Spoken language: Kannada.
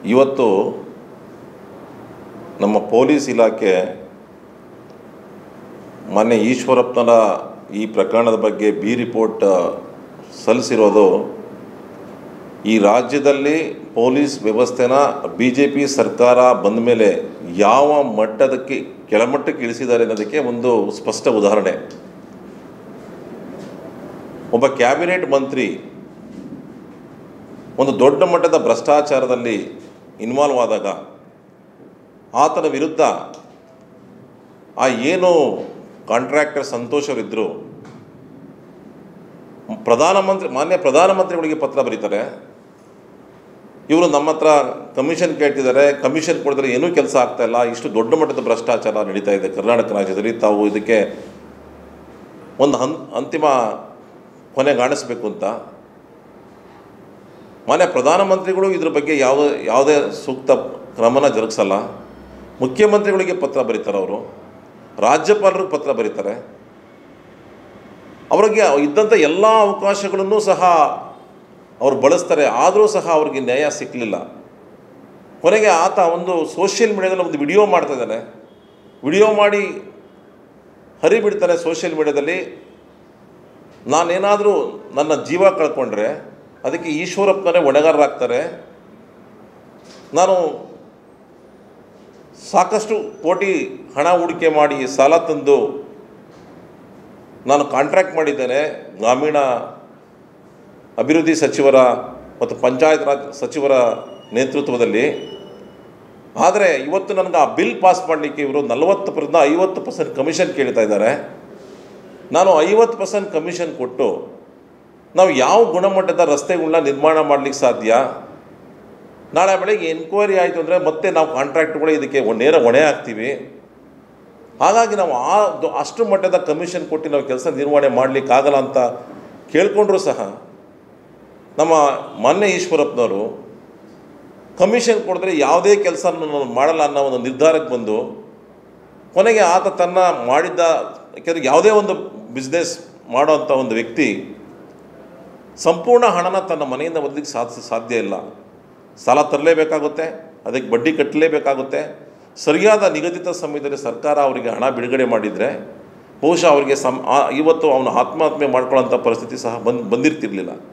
ಇವತ್ತು ನಮ್ಮ ಪೊಲೀಸ್ ಇಲಾಖೆ ಮೊನ್ನೆ ಈಶ್ವರಪ್ಪನ ಈ ಪ್ರಕರಣದ ಬಗ್ಗೆ ಬಿ ರಿಪೋರ್ಟ್ ಸಲ್ಲಿಸಿರೋದು ಈ ರಾಜ್ಯದಲ್ಲಿ ಪೊಲೀಸ್ ವ್ಯವಸ್ಥೆನ ಬಿ ಜೆ ಪಿ ಸರ್ಕಾರ ಬಂದ ಮೇಲೆ ಯಾವ ಮಟ್ಟದಕ್ಕೆ ಕೆಳಮಟ್ಟಕ್ಕೆ ಇಳಿಸಿದ್ದಾರೆ ಅನ್ನೋದಕ್ಕೆ ಒಂದು ಸ್ಪಷ್ಟ ಉದಾಹರಣೆ ಒಬ್ಬ ಕ್ಯಾಬಿನೆಟ್ ಮಂತ್ರಿ ಒಂದು ದೊಡ್ಡ ಮಟ್ಟದ ಭ್ರಷ್ಟಾಚಾರದಲ್ಲಿ ಇನ್ವಾಲ್ವ್ ಆದಾಗ ಆತನ ವಿರುದ್ಧ ಆ ಏನು ಕಾಂಟ್ರಾಕ್ಟರ್ ಸಂತೋಷ್ ಅವರಿದ್ದರು ಪ್ರಧಾನಮಂತ್ರಿ ಮಾನ್ಯ ಪ್ರಧಾನಮಂತ್ರಿಗಳಿಗೆ ಪತ್ರ ಬರೀತಾರೆ ಇವರು ನಮ್ಮ ಹತ್ರ ಕಮಿಷನ್ ಕೇಳ್ತಿದ್ದಾರೆ ಕಮಿಷನ್ ಕೊಡಿದ್ರೆ ಏನೂ ಕೆಲಸ ಆಗ್ತಾ ಇಲ್ಲ ಇಷ್ಟು ದೊಡ್ಡ ಮಟ್ಟದ ಭ್ರಷ್ಟಾಚಾರ ನಡೀತಾ ಇದೆ ಕರ್ನಾಟಕ ರಾಜ್ಯದಲ್ಲಿ ತಾವು ಇದಕ್ಕೆ ಒಂದು ಹನ್ ಅಂತಿಮ ಕೊನೆಗಾಣಿಸ್ಬೇಕು ಅಂತ ಮಾನ್ಯ ಪ್ರಧಾನಮಂತ್ರಿಗಳು ಇದ್ರ ಬಗ್ಗೆ ಯಾವ ಯಾವುದೇ ಸೂಕ್ತ ಕ್ರಮನ ಜರುಗಿಸಲ್ಲ ಮುಖ್ಯಮಂತ್ರಿಗಳಿಗೆ ಪತ್ರ ಬರೀತಾರೆ ಅವರು ರಾಜ್ಯಪಾಲರಿಗೆ ಪತ್ರ ಬರೀತಾರೆ ಅವರಿಗೆ ಇದ್ದಂಥ ಎಲ್ಲ ಅವಕಾಶಗಳನ್ನು ಸಹ ಅವ್ರು ಬಳಸ್ತಾರೆ ಆದರೂ ಸಹ ಅವ್ರಿಗೆ ನ್ಯಾಯ ಸಿಕ್ಕಲಿಲ್ಲ ಕೊನೆಗೆ ಆತ ಒಂದು ಸೋಷಿಯಲ್ ಮೀಡಿಯಾದಲ್ಲಿ ಒಂದು ವಿಡಿಯೋ ಮಾಡ್ತಾ ಇದ್ದಾನೆ ವಿಡಿಯೋ ಮಾಡಿ ಹರಿಬಿಡ್ತಾನೆ ಸೋಷಿಯಲ್ ಮೀಡಿಯಾದಲ್ಲಿ ನಾನೇನಾದರೂ ನನ್ನ ಜೀವ ಕಳ್ಕೊಂಡ್ರೆ ಅದಕ್ಕೆ ಈಶ್ವರಪ್ಪನವರೇ ಹೊಣೆಗಾರರಾಗ್ತಾರೆ ನಾನು ಸಾಕಷ್ಟು ಕೋಟಿ ಹಣ ಹೂಡಿಕೆ ಮಾಡಿ ಸಾಲ ತಂದು ನಾನು ಕಾಂಟ್ರಾಕ್ಟ್ ಮಾಡಿದ್ದೇನೆ ಗ್ರಾಮೀಣ ಅಭಿವೃದ್ಧಿ ಸಚಿವರ ಮತ್ತು ಪಂಚಾಯತ್ ರಾಜ್ ಸಚಿವರ ನೇತೃತ್ವದಲ್ಲಿ ಆದರೆ ಇವತ್ತು ನನಗೆ ಆ ಬಿಲ್ ಪಾಸ್ ಮಾಡಲಿಕ್ಕೆ ಇವರು ನಲವತ್ತು ಪರ್ಸೆಂಟ್ ಐವತ್ತು ಪರ್ಸೆಂಟ್ ಕಮಿಷನ್ ಕೇಳ್ತಾ ಇದ್ದಾರೆ ನಾನು ಐವತ್ತು ಪರ್ಸೆಂಟ್ ಕಮಿಷನ್ ಕೊಟ್ಟು ನಾವು ಯಾವ ಗುಣಮಟ್ಟದ ರಸ್ತೆಗಳನ್ನ ನಿರ್ಮಾಣ ಮಾಡಲಿಕ್ಕೆ ಸಾಧ್ಯ ನಾಳೆ ಬೆಳಗ್ಗೆ ಎನ್ಕ್ವೈರಿ ಆಯಿತು ಅಂದರೆ ಮತ್ತೆ ನಾವು ಕಾಂಟ್ರಾಕ್ಟ್ಗಳು ಇದಕ್ಕೆ ನೇರ ಹೊಣೆ ಹಾಕ್ತೀವಿ ಹಾಗಾಗಿ ನಾವು ಆ ದೊ- ಅಷ್ಟು ಮಟ್ಟದ ಕಮಿಷನ್ ಕೊಟ್ಟು ನಾವು ಕೆಲಸ ನಿರ್ವಹಣೆ ಮಾಡಲಿಕ್ಕಾಗಲ್ಲ ಅಂತ ಕೇಳ್ಕೊಂಡ್ರೂ ಸಹ ನಮ್ಮ ಮಾನ್ಯ ಈಶ್ವರಪ್ಪನವರು ಕಮಿಷನ್ ಕೊಡಿದ್ರೆ ಯಾವುದೇ ಕೆಲಸ ನಾನು ಮಾಡಲ್ಲ ಅನ್ನೋ ಒಂದು ನಿರ್ಧಾರಕ್ಕೆ ಬಂದು ಕೊನೆಗೆ ಆತ ತನ್ನ ಮಾಡಿದ್ದ ಯಾಕೆಂದರೆ ಯಾವುದೇ ಒಂದು ಬಿಸ್ನೆಸ್ ಮಾಡೋವಂಥ ಒಂದು ವ್ಯಕ್ತಿ ಸಂಪೂರ್ಣ ಹಣನ ತನ್ನ ಮನೆಯಿಂದ ಒದಲಿಕ್ಕೆ ಸಾಧಿಸ ಸಾಧ್ಯ ಇಲ್ಲ ಸಾಲ ತರಲೇಬೇಕಾಗುತ್ತೆ ಅದಕ್ಕೆ ಬಡ್ಡಿ ಕಟ್ಟಲೇಬೇಕಾಗುತ್ತೆ ಸರಿಯಾದ ನಿಗದಿತ ಸಮಯದಲ್ಲಿ ಸರ್ಕಾರ ಅವರಿಗೆ ಹಣ ಬಿಡುಗಡೆ ಮಾಡಿದರೆ ಬಹುಶಃ ಅವರಿಗೆ ಸಮ್ ಆ- ಇವತ್ತು ಅವನು ಆತ್ಮಹತ್ಯೆ ಮಾಡ್ಕೊಳ್ಳೋಂಥ ಪರಿಸ್ಥಿತಿ ಸಹ ಬಂದು ಬಂದಿರ್ತಿರ್ಲಿಲ್ಲ